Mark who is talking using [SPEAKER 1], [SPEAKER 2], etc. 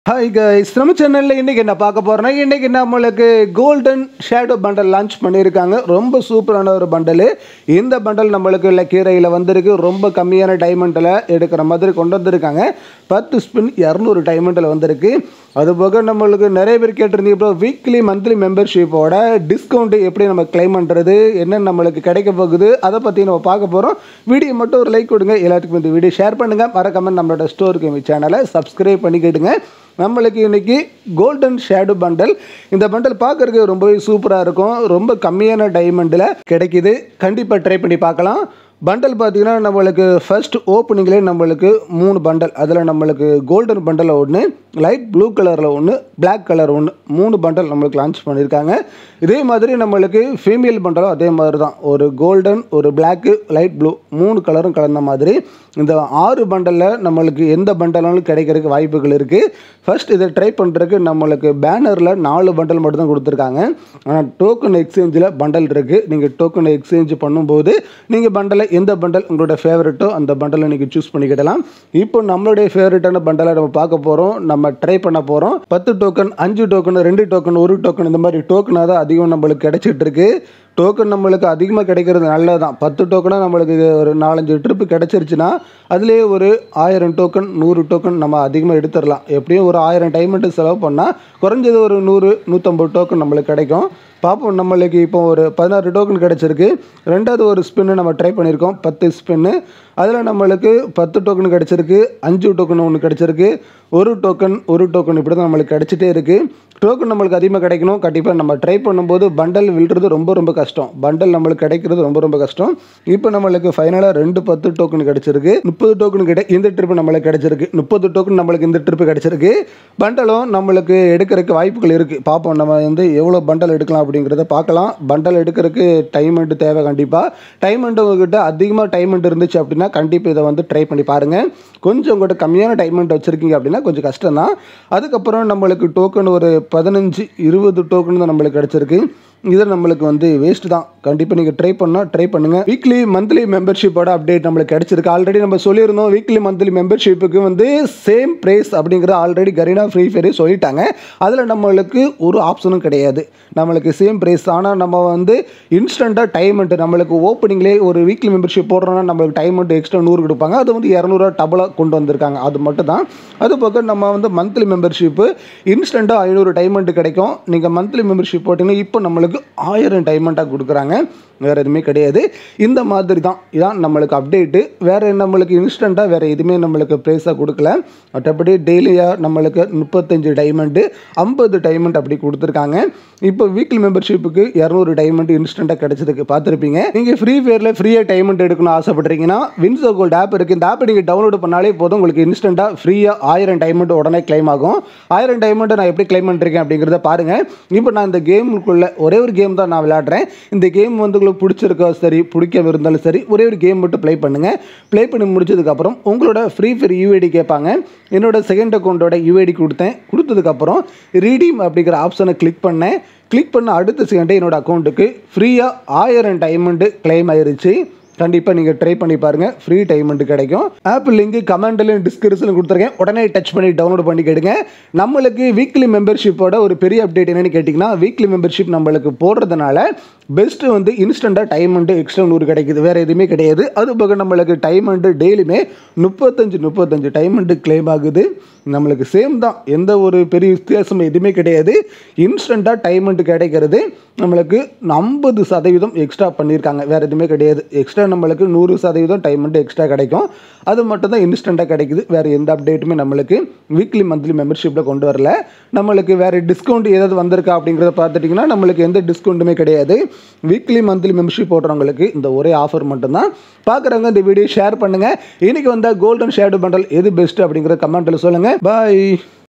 [SPEAKER 1] hi guys நம்ம சேனலில் இன்றைக்கி என்ன பார்க்க போகிறோன்னா இன்றைக்கி நம்மளுக்கு கோல்டன் ஷேடோ பண்டல் லான்ச் பண்ணியிருக்காங்க ரொம்ப சூப்பரான ஒரு பண்டலு இந்த பண்டல் நம்மளுக்கு இல்லை கீரையில் வந்திருக்கு ரொம்ப கம்மியான டைமண்டில் எடுக்கிற மாதிரி கொண்டு வந்திருக்காங்க பத்து ஸ்பின் இரநூறு டைமண்டில் வந்திருக்கு அதுபோக நம்மளுக்கு நிறைய பேர் கேட்டிருந்தீங்க இப்போ வீக்லி மந்த்லி மெம்பர்ஷிப்போட டிஸ்கவுண்ட் எப்படி நம்ம கிளைம் பண்ணுறது என்ன நம்மளுக்கு கிடைக்க போகுது அதை பற்றி நம்ம பார்க்க போகிறோம் வீடியோ மட்டும் ஒரு லைக் கொடுங்க எல்லாத்துக்கும் இந்த வீடியோ ஷேர் பண்ணுங்கள் மறக்காம நம்மளோட ஸ்டோருக்கு சேனலை சப்ஸ்கிரைப் பண்ணிக்கிடுங்க நம்மளுக்கு இன்னைக்கு கோல்டன் ஷேடு பண்டல் இந்த பண்டல் பார்க்கறதுக்கு ரொம்பவே சூப்பராக இருக்கும் ரொம்ப கம்மியான டைமண்டில் கிடைக்குது கண்டிப்பாக ட்ரை பண்ணி பார்க்கலாம் பண்டல் பார்த்தீங்கன்னா நம்மளுக்கு ஃபர்ஸ்ட் ஓப்பனிங்லேயே நம்மளுக்கு மூணு பண்டல் அதில் நம்மளுக்கு கோல்டன் பண்டலில் ஒன்று லைட் ப்ளூ கலரில் ஒன்று Black கலர் ஒன்று மூணு பண்டல் நம்மளுக்கு லான்ச் பண்ணியிருக்காங்க இதே மாதிரி நம்மளுக்கு ஃபீமேல் பண்டலும் அதே மாதிரி தான் ஒரு கோல்டன் ஒரு பிளாக்கு லைட் ப்ளூ மூணு கலரும் கலந்த மாதிரி இந்த ஆறு பண்டலில் நம்மளுக்கு எந்த பண்டலாலும் கிடைக்கிறதுக்கு வாய்ப்புகள் இருக்குது ஃபர்ஸ்ட் இதை ட்ரை பண்ணுறதுக்கு நம்மளுக்கு பேனரில் நாலு பண்டல் மட்டும் தான் கொடுத்துருக்காங்க ஆனால் டோக்கன் எக்ஸ்சேஞ்சில் பண்டல் இருக்குது நீங்கள் டோக்கன் எக்ஸ்சேஞ்ச் பண்ணும்போது நீங்கள் பண்டலை எந்த பண்டல் உங்களோட ஃபேவரட்டோ அந்த பண்டலை நீங்கள் சூஸ் பண்ணிக்கிடலாம் இப்போ நம்மளுடைய ஃபேவரட்டான பண்டலை நம்ம பார்க்க போகிறோம் நம்ம ட்ரை பண்ண போகிறோம் பத்து டோக்கன் அஞ்சு டோக்கன் ரெண்டு டோக்கன் ஒரு டோக்கன் இந்த மாதிரி டோக்கனாக தான் அதிகம் நம்மளுக்கு கிடைச்சிட்டு இருக்கு டோக்கன் நம்மளுக்கு அதிகமாக கிடைக்கிறது நல்லது தான் பத்து டோக்கனாக நம்மளுக்கு இது ஒரு நாலஞ்சு ட்ரிப்பு கிடச்சிருச்சுன்னா அதுலேயே ஒரு ஆயிரம் டோக்கன் நூறு டோக்கன் நம்ம அதிகமாக எடுத்துடலாம் எப்படியும் ஒரு ஆயிரம் டைமண்ட்டு செலவு பண்ணால் குறைஞ்சது ஒரு நூறு நூற்றம்பது டோக்கன் நம்மளுக்கு கிடைக்கும் பார்ப்போம் நம்மளுக்கு இப்போ ஒரு பதினாறு டோக்கன் கிடச்சிருக்கு ரெண்டாவது ஒரு ஸ்பின்னு நம்ம ட்ரை பண்ணியிருக்கோம் பத்து ஸ்பின்னு அதில் நம்மளுக்கு பத்து டோக்கன் கிடச்சிருக்கு அஞ்சு டோக்கன் ஒன்று கிடச்சிருக்கு ஒரு டோக்கன் ஒரு டோக்கன் இப்படி தான் நம்மளுக்கு கிடச்சிட்டே இருக்குது டோக்கன் நம்மளுக்கு அதிகமாக கிடைக்கணும் கண்டிப்பாக நம்ம ட்ரை பண்ணும்போது பண்டல் விழுறது ரொம்ப ரொம்ப கஷ்டம் பண்டல் நம்மளுக்கு கிடைக்கிறது ரொம்ப ரொம்ப கஷ்டம் இப்போ நம்மளுக்கு ஃபைனலாக ரெண்டு பத்து டோக்கன் கிடச்சிருக்கு முப்பது டோக்கன் கிட்ட இந்த ட்ரிப்பு நம்மளுக்கு கிடச்சிருக்கு முப்பது டோக்கன் நம்மளுக்கு இந்த ட்ரிப்பு கிடச்சிருக்கு பண்டலும் நம்மளுக்கு எடுக்கிறதுக்கு வாய்ப்புகள் இருக்குது பார்ப்போம் நம்ம வந்து எவ்வளோ பண்டல் எடுக்கலாம் அப்படிங்கிறத பார்க்கலாம் பண்டல் எடுக்கிறதுக்கு டைம் அண்ட் தேவை கண்டிப்பாக டைம் அண்ட் உங்ககிட்ட அதிகமாக டைம் அண்ட் இருந்துச்சு அப்படின்னா கண்டிப்பாக இதை வந்து ட்ரை பண்ணி பாருங்கள் கொஞ்சம் உங்கள்கிட்ட கம்மியான டைம் அண்ட் வச்சுருக்கீங்க அப்படின்னா கொஞ்சம் கஷ்டம் தான் அதுக்கப்புறம் நம்மளுக்கு டோக்கன் ஒரு பதினஞ்சு இருபது டோக்கன் தான் நம்மளுக்கு கிடச்சிருக்கு இது நம்மளுக்கு வந்து வேஸ்ட் தான் கண்டிப்பாக நீங்கள் ட்ரை பண்ணால் ட்ரை பண்ணுங்கள் வீக்லி மந்த்லி மெம்பர்ஷிப்போட அப்டேட் நம்மளுக்கு கிடச்சிருக்கு ஆல்ரெடி நம்ம சொல்லியிருந்தோம் வீக்லி மந்த்லி மெம்பர்ஷிப்புக்கு வந்து சேம் ப்ரைஸ் அப்படிங்கிற ஆல்ரெடி கரீனா ஃப்ரீ ஃபயரே சொல்லிட்டாங்க அதில் நம்மளுக்கு ஒரு ஆப்ஷனும் கிடையாது நம்மளுக்கு சேம் ப்ரைஸ் ஆனால் நம்ம வந்து இன்ஸ்டண்ட்டாக டைமெண்ட் நம்மளுக்கு ஓப்பனிங்லேயே ஒரு வீக்லி மெம்பர்ஷிப் போடுறோன்னா நம்மளுக்கு டைமெண்ட் எக்ஸ்ட்ரா நூறு கொடுப்பாங்க அது வந்து இரநூறுவா டபுளாக கொண்டு வந்திருக்காங்க அது மட்டும் தான் அது போக நம்ம வந்து மந்த்லி மெம்பர்ஷிப்பு இன்ஸ்டண்ட்டாக ஐநூறு டைமெண்ட் கிடைக்கும் நீங்கள் மந்த்லி மெம்பர்ஷிப் போட்டிங்கன்னா இப்போ நம்மளுக்கு ஆயிரம் டைமெண்ட்டாக கொடுக்குறாங்க வேறு எதுவுமே கிடையாது இந்த மாதிரி தான் இதான் நம்மளுக்கு அப்டேட்டு வேறு நம்மளுக்கு இன்ஸ்டண்ட்டாக வேறு எதுவுமே நம்மளுக்கு ப்ரைஸாக கொடுக்கல மற்றபடி டெய்லியாக நம்மளுக்கு முப்பத்தஞ்சு டைமண்டு ஐம்பது டைமண்ட் அப்படி கொடுத்துருக்காங்க இப்போ வீக்லி மெம்பர்ஷிப்புக்கு இரநூறு டைமண்ட் இன்ஸ்டண்ட்டாக கிடச்சிருக்கு பார்த்துருப்பீங்க நீங்கள் ஃப்ரீ ஃபயரில் ஃப்ரீயாக டைமண்ட் எடுக்கணும்னு ஆசைப்பட்றீங்கன்னா வின்சோ கோல்டு ஆப் இருக்குது இந்த ஆப்பை நீங்கள் டவுன்லோட் பண்ணாலே போதும் உங்களுக்கு இன்ஸ்டண்ட்டாக ஃப்ரீயாக ஆயிரம் டைமண்ட் உடனே கிளைம் ஆகும் ஆயிரம் டைமண்ட் நான் எப்படி கிளைம் பண்ணிருக்கேன் அப்படிங்கிறத பாருங்கள் இப்போ நான் இந்த கேமுக்குள்ளே ஒரே ஒரு கேம் தான் நான் விளையாடுறேன் இந்த கேம் வந்து உங்களுக்கு பிடிச்சிருக்கோ சரி பிடிக்காம இருந்தாலும் சரி ஒரே ஒரு கேம் மட்டும் ப்ளே பண்ணுங்கள் ப்ளே பண்ணி முடிச்சதுக்கப்புறம் உங்களோட ஃப்ரீ ஃபயர் யூஐடி கேட்பாங்க என்னோட செகண்ட் அக்கௌண்ட்டோட யூஐடி கொடுத்தேன் கொடுத்ததுக்கப்புறம் ரீடீம் அப்படிங்கிற ஆப்ஷனை கிளிக் பண்ணேன் கிளிக் பண்ண அடுத்த செகண்டே என்னோட அக்கௌண்ட்டுக்கு ஃப்ரீயாக ஆயிரம் டைமண்டு கிளைம் ஆயிருச்சு கண்டிப்பாக நீங்கள் ட்ரை பண்ணி பாருங்கள் ஃப்ரீ டைமண்ட் கிடைக்கும் ஆப் லிங்க் கமெண்ட்லையும் டிஸ்கிரிப்ஷனில் கொடுத்துருக்கேன் உடனே டச் பண்ணி டவுன்லோட் பண்ணி கேடுங்க நம்மளுக்கு வீக்லி மெம்பர்ஷிப்போட ஒரு பெரிய அப்டேட் என்னன்னு கேட்டிங்கன்னா வீக்லி மெம்பர்ஷிப் நம்மளுக்கு போடுறதுனால பெஸ்ட்டு வந்து இன்ஸ்டண்ட்டாக டைமண்டு எக்ஸ்ட்ரா நூறு கிடைக்குது வேறு எதுவுமே கிடையாது அது போக நம்மளுக்கு டைமண்டு டெய்லியுமே முப்பத்தஞ்சு முப்பத்தஞ்சு டைமண்டு கிளைம் ஆகுது நம்மளுக்கு சேம் தான் எந்த ஒரு பெரிய வித்தியாசம் எதுவுமே கிடையாது இன்ஸ்டண்ட்டாக டைமண்ட் கிடைக்கிறது நம்மளுக்கு ஐம்பது சதவீதம் எக்ஸ்ட்ரா பண்ணியிருக்காங்க வேறு எதுவுமே கிடையாது எக்ஸ்ட்ரா நம்மளுக்கு நூறு சதவீதம் டைமண்ட் எக்ஸ்ட்ரா கிடைக்கும் அது மட்டும் தான் இன்ஸ்டண்ட்டாக கிடைக்குது வேறு எந்த அப்டேட்டுமே நம்மளுக்கு வீக்லி மந்த்லி மெம்பர்ஷிப்பில் கொண்டு வரல நம்மளுக்கு வேறு டிஸ்கவுண்ட் ஏதாவது வந்திருக்கா அப்படிங்கிறத பார்த்துட்டிங்கன்னா நம்மளுக்கு எந்த டிஸ்கவுண்ட்டுமே கிடையாது வீக்லி மந்த்லி மெம்பர்ஷிப் போடுறவங்களுக்கு இந்த ஒரே ஆஃபர் மட்டும்தான் பார்க்குறவங்க இந்த வீடியோ ஷேர் பண்ணுங்கள் இன்றைக்கி வந்தால் கோல்டன் ஷேடு பண்டல் எது பெஸ்ட் அப்படிங்கிற கமெண்ட்டில் சொல்லுங்கள் பாய்